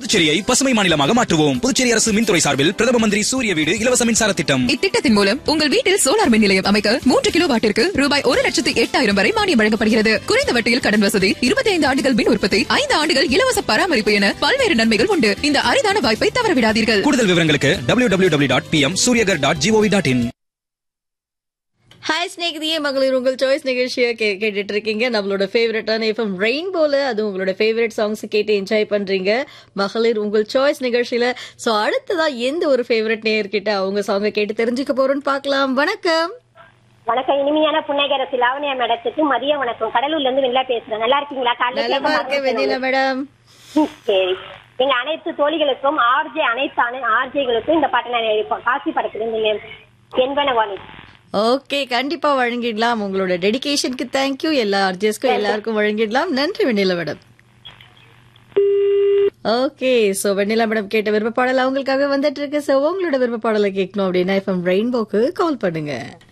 புதுச்சேரியை பசுமை மாநிலமாக மாற்றுவோம் புதுச்சேரி அரசு மின்துறை சார்பில் பிரதம மந்திரி சூரிய வீடு இலவச மின்சார திட்டம் இத்திட்டத்தின் மூலம் உங்கள் வீட்டில் சோலார் மின் நிலையம் அமைக்க மூன்று கிலோ வாட்டிற்கு ரூபாய் ஒரு லட்சத்து எட்டாயிரம் வரை மானியம் வழங்கப்படுகிறது குறைந்த வட்டியில் கடன் வசதி இருபத்தி ஐந்து ஆண்டுகள் மின் உற்பத்தி ஐந்து ஆண்டுகள் இலவச பராமரிப்பு என பல்வேறு நன்மைகள் உண்டு இந்த அரிதான வாய்ப்பை தவறவிடாதீர்கள் கூடுதல் விவரங்களுக்கு W W W dot P M Suryaghar dot G O V dot in hi ஸ்நேகிதியே மகளிர் உங்கள் சாய்ஸ் நிகழ்ச்சியை கே கேட்டுட்டு இருக்கீங்க நம்மளோட ஃபேவரட்டான எஃப்எம் ரெயின்போல அது உங்களோட ஃபேவரட் சாங்ஸ் கேட்டு என்ஜாய் பண்றீங்க மகளிர் உங்கள் சாய்ஸ் நிகழ்ச்சியில சோ அடுத்ததா எந்த ஒரு ஃபேவரட் நேயர்கிட்ட அவங்க சாங்கை கேட்டு தெரிஞ்சுக்க போறோம்னு பார்க்கலாம் வணக்கம் வணக்கம் இனிமையான புன்னகரசி லாவணியா மேடத்துக்கு மதிய வணக்கம் கடலூர்ல இருந்து வெள்ளா பேசுறேன் நல்லா இருக்கீங்களா காலையில நலமா இருக்க வெண்ணிலா மேடம் ம், சரி எங்க அனைத்து தோழிகளுக்கும் ஆர்ஜே அனைத்து அனை- ஆர்ஜேகளுக்கும் இந்த பாட்டை நான் எழுப்போம் காசி படத்துல என்பன வாணி ஓகே கண்டிப்பா வழங்கிடலாம் உங்களோட டெடிகேஷனுக்கு தேங்க்யூ எல்லா அர்ஜஸ்க்கும் எல்லாருக்கும் வழங்கிடலாம் நன்றி Vennila madam okay so Vennila madam கேட்ட விருப்ப பாடல் அவங்களுக்காக வந்துட்டு இருக்கு சோ உங்களோட விருப்ப பாடலை கேட்கணும் அப்படின்னா எஃப்எம் ரெயின்போக்கு கால் பண்ணுங்க